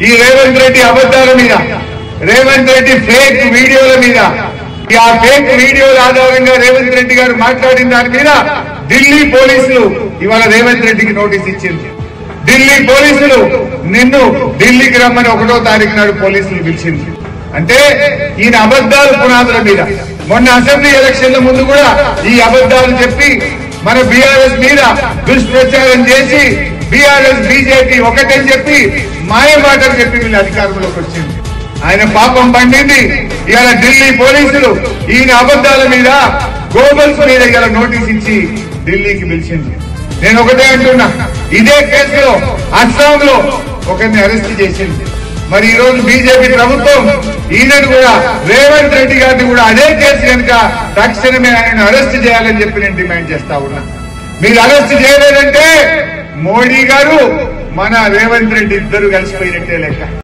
ఈ రేవంత్ రెడ్డి అబద్ధాల మీద రేవంత్ రెడ్డి ఫేక్ వీడియోల మీద ఈ ఆ ఫేక్ వీడియోల ఆధారంగా రేవంత్ రెడ్డి గారు మాట్లాడిన దాని మీద ఢిల్లీ పోలీసులు ఇవాళ రేవంత్ రెడ్డికి నోటీస్ ఇచ్చింది ఢిల్లీ పోలీసులు నిన్ను ఢిల్లీకి రమ్మని ఒకటో తారీఖు నాడు పోలీసులు పిలిచింది అంటే ఈయన అబద్ధాలు పునాదుల మీద మొన్న అసెంబ్లీ ఎలక్షన్ల ముందు కూడా ఈ అబద్ధాలు చెప్పి మన బీఆర్ఎస్ మీద దుష్ప్రచారం చేసి బీఆర్ఎస్ బీజేపీ ఒకటని చెప్పి మాయ మాటలు చెప్పి వీళ్ళు అధికారంలోకి వచ్చింది ఆయన పాపం పండింది ఇవాళ ఢిల్లీ పోలీసులు ఈయన అబద్ధాల మీద గోబల్స్ మీద ఇవాళ నోటీస్ ఇచ్చి ఢిల్లీకి పిలిచింది నేను ఒకటే అంటున్నా ఇదే కేసులో అస్సాంలో ఒకరిని అరెస్ట్ చేసింది మరి ఈ రోజు బీజేపీ ప్రభుత్వం ఈయనను కూడా రేవంత్ రెడ్డి గారిని కూడా అదే కేసు కనుక తక్షణమే ఆయన అరెస్ట్ చేయాలని చెప్పి నేను డిమాండ్ చేస్తా ఉన్నా మీరు అరెస్ట్ చేయలేదంటే మోడీ గారు మన రేవంత్ రెడ్డి ఇద్దరు కలిసిపోయినట్టే లెక్క